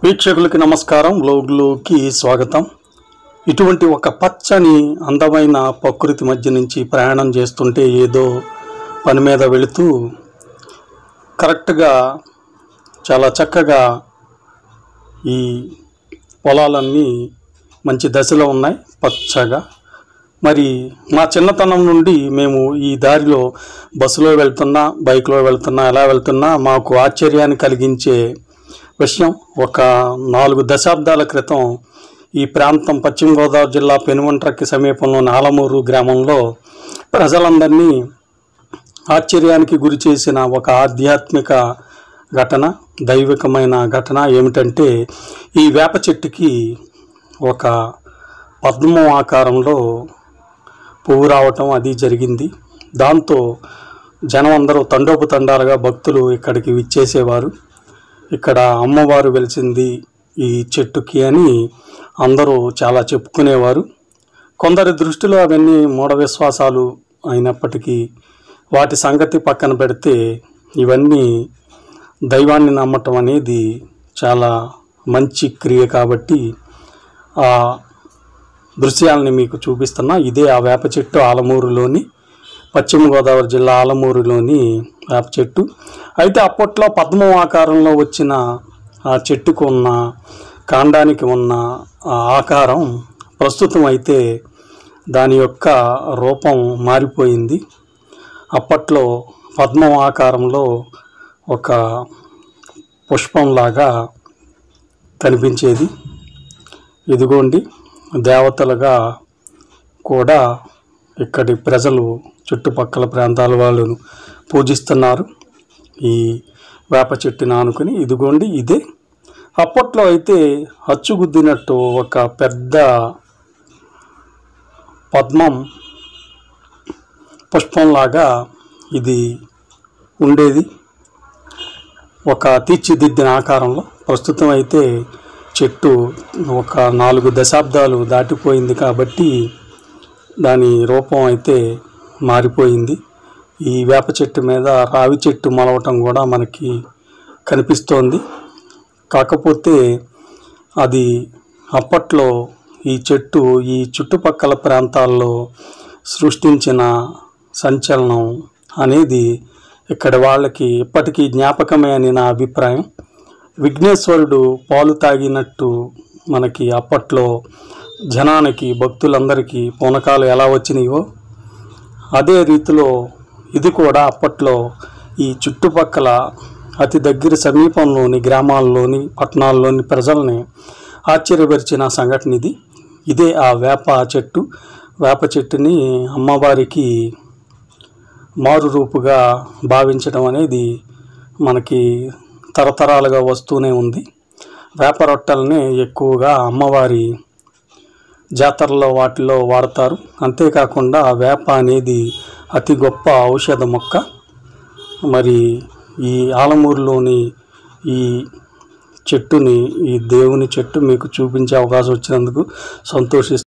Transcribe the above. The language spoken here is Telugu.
వీక్షకులకి నమస్కారం లోగ్లోకి స్వాగతం ఇటువంటి ఒక పచ్చని అందమైన ప్రకృతి మధ్య నుంచి ప్రయాణం చేస్తుంటే ఏదో పని మీద వెళుతూ కరెక్ట్గా చాలా చక్కగా ఈ పొలాలన్నీ మంచి దశలో ఉన్నాయి పచ్చగా మరి మా చిన్నతనం నుండి మేము ఈ దారిలో బస్సులో వెళ్తున్నా బైక్లో వెళ్తున్నా ఎలా వెళ్తున్నా మాకు ఆశ్చర్యాన్ని కలిగించే విషయం ఒక నాలుగు దశాబ్దాల క్రితం ఈ ప్రాంతం పశ్చిమ గోదావరి జిల్లా పెనుమంట్రకి సమీపంలోని ఆలమూరు గ్రామంలో ప్రజలందరినీ ఆశ్చర్యానికి గురి చేసిన ఒక ఆధ్యాత్మిక ఘటన దైవికమైన ఘటన ఏమిటంటే ఈ వేప చెట్టుకి ఒక పద్మం ఆకారంలో పువ్వు రావటం అది జరిగింది దాంతో జనం అందరూ తండోపతండాలుగా భక్తులు ఇక్కడికి విచ్చేసేవారు ఇక్కడ అమ్మవారు వెలిసింది ఈ చెట్టుకి అని అందరూ చాలా చెప్పుకునేవారు కొందరి దృష్టిలో అవన్నీ మూఢ విశ్వాసాలు అయినప్పటికీ వాటి సంగతి పక్కన పెడితే ఇవన్నీ దైవాన్ని నమ్మటం అనేది చాలా మంచి క్రియ కాబట్టి ఆ దృశ్యాలని మీకు చూపిస్తున్నా ఇదే ఆ వేప చెట్టు ఆలమూరులోని పశ్చిమ గోదావరి జిల్లా ఆలమూరులోని వేప చెట్టు అయితే అప్పట్లో పద్మం ఆకారంలో వచ్చిన ఆ చెట్టుకు ఉన్న కాండానికి ఉన్న ఆ ఆకారం ప్రస్తుతం అయితే దాని యొక్క రూపం మారిపోయింది అప్పట్లో పద్మం ఆకారంలో ఒక పుష్పంలాగా కనిపించేది ఇదిగోండి దేవతలుగా కూడా ఇక్కడి ప్రజలు చుట్టుపక్కల ప్రాంతాల వాళ్ళు పూజిస్తున్నారు ఈ వేప చెట్టుని ఆనుకుని ఇదిగోండి ఇదే అప్పట్లో అయితే అచ్చుగుద్దినట్టు ఒక పెద్ద పద్మం పుష్పంలాగా ఇది ఉండేది ఒక తీర్చిదిద్దిన ఆకారంలో ప్రస్తుతం అయితే చెట్టు ఒక నాలుగు దశాబ్దాలు దాటిపోయింది కాబట్టి దాని రూపం అయితే మారిపోయింది ఈ వేప చెట్టు మీద రావి చెట్టు మొలవటం కూడా మనకి కనిపిస్తోంది కాకపోతే అది అప్పట్లో ఈ చెట్టు ఈ చుట్టుపక్కల ప్రాంతాల్లో సృష్టించిన సంచలనం అనేది ఇక్కడ వాళ్ళకి ఇప్పటికీ జ్ఞాపకమే అని నా అభిప్రాయం విఘ్నేశ్వరుడు పాలు తాగినట్టు మనకి అప్పట్లో జనానికి భక్తులందరికీ పూనకాలు ఎలా వచ్చినాయో అదే రీతిలో ఇది కూడా అప్పట్లో ఈ చుట్టుపక్కల అతి దగ్గర సమీపంలోని గ్రామాల్లోని పట్టణాల్లోని ప్రజల్ని ఆశ్చర్యపరిచిన సంఘటన ఇది ఇదే ఆ వేప చెట్టు వేప చెట్టుని అమ్మవారికి మారు రూపుగా భావించడం అనేది మనకి తరతరాలుగా వస్తూనే ఉంది వేప రొట్టెల్ని ఎక్కువగా అమ్మవారి జాతరలో వాటిలో వాడతారు అంతేకాకుండా వేప అనేది అతి గొప్ప ఔషధ మొక్క మరి ఈ ఆలమూరులోని ఈ చెట్టుని ఈ దేవుని చెట్టు మీకు చూపించే అవకాశం వచ్చినందుకు సంతోషిస్తున్నాను